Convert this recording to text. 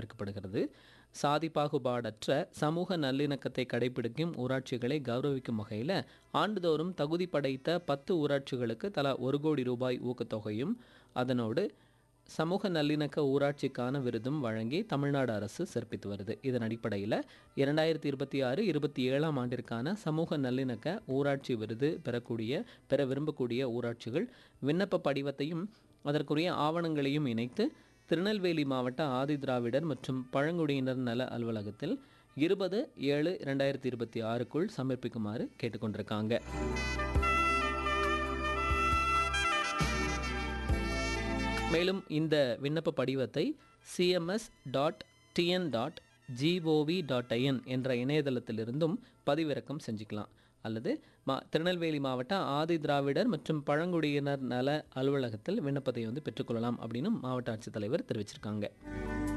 வரவேற்கப்படுகிறது சாதி பாகுபாடற்ற சமூக நல்லிணக்கத்தை கடைபிடிக்கும் ஊராட்சிகளை கௌரவிக்கும் வகையில் ஆண்டுதோறும் தகுதி படைத்த பத்து ஊராட்சிகளுக்கு தலா ஒரு கோடி ரூபாய் ஊக்கத்தொகையும் அதனோடு சமூக நல்லிணக்க ஊராட்சிக்கான விருதும் வழங்கி தமிழ்நாடு அரசு சிறப்பித்து வருது இதன் அடிப்படையில் இரண்டாயிரத்தி இருபத்தி ஆறு இருபத்தி ஏழாம் ஆண்டிற்கான சமூக நல்லிணக்க ஊராட்சி விருது பெறக்கூடிய பெற விரும்பக்கூடிய ஊராட்சிகள் விண்ணப்ப படிவத்தையும் அதற்குரிய ஆவணங்களையும் இணைத்து திருநெல்வேலி மாவட்ட ஆதிதிராவிடர் மற்றும் பழங்குடியினர் நல அலுவலகத்தில் இருபது ஏழு இரண்டாயிரத்தி இருபத்தி ஆறுக்குள் சமர்ப்பிக்குமாறு கேட்டுக்கொண்டிருக்காங்க மேலும் இந்த விண்ணப்ப படிவத்தை CMS dot TN dot GOV dot IN என்ற இணையதளத்திலிருந்தும் பதிவிறக்கம் செஞ்சுக்கலாம் அல்லது மா திருநெல்வேலி மாவட்ட ஆதி திராவிடர் மற்றும் பழங்குடியினர் நல அலுவலகத்தில் விண்ணப்பத்தை வந்து பெற்றுக்கொள்ளலாம் அப்படின்னு மாவட்ட ஆட்சித்தலைவர் தெரிவிச்சிருக்காங்க